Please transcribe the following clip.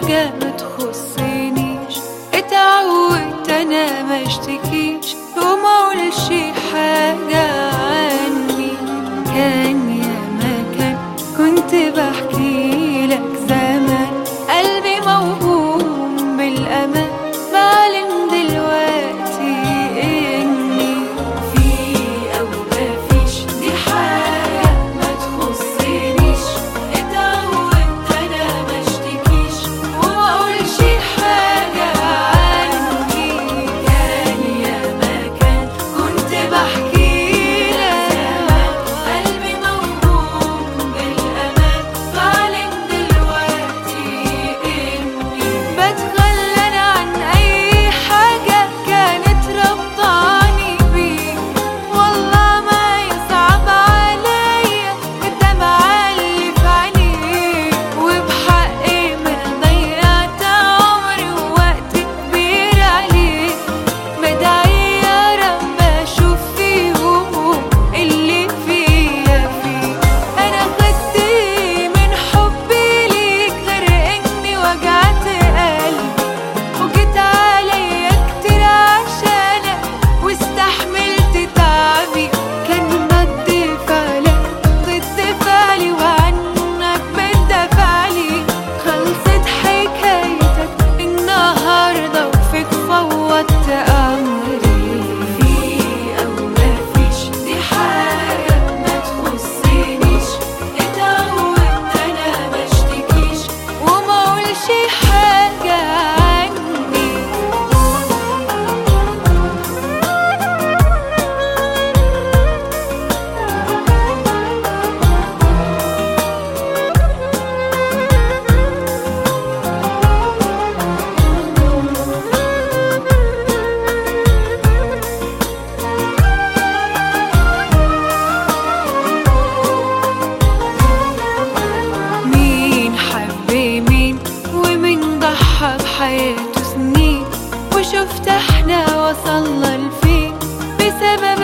حاجة ما تخصنيش اتعودت انا ما اشتكيش وما اقولش حاجة عني كان يا مكان كنت بحكي لك زمان قلبي موهوم بالامان بعلم دلوقتي اني في او مفيش دي حاجة ما تخصنيش اتعودت انا ما اشتكيش وما اقولش حاجة عني كان يا مكان كنت بحكي لك زمان قلبي موهوم بالامان بعلم دلوقتي اني بتخلى عن اي حاجة كانت ربطاني بيك والله ما يصعب عليا الدمعة اللي في عينيك وبحقي ما ضيعت عمري ووقت كبير عليك بدعي يا رب اشوف فيهم اللي فيا فيك انا خدت من حبي ليك غير اني وجعت قلبي وجيت عليا كتير عشانك واستحملت تعبي كان رد فعلك ضد فعلي وعنك بتدافعلي خلصت حكايتك النهارده وفيك فوضت امري في او مفيش دي حاجه ما تخصنيش اتعودت انا ما اشتكيش وما اقولش حاجه عني مين حب مين ومين ضحى بحياته سنين وشفت احنا وصلنا لفين بسبب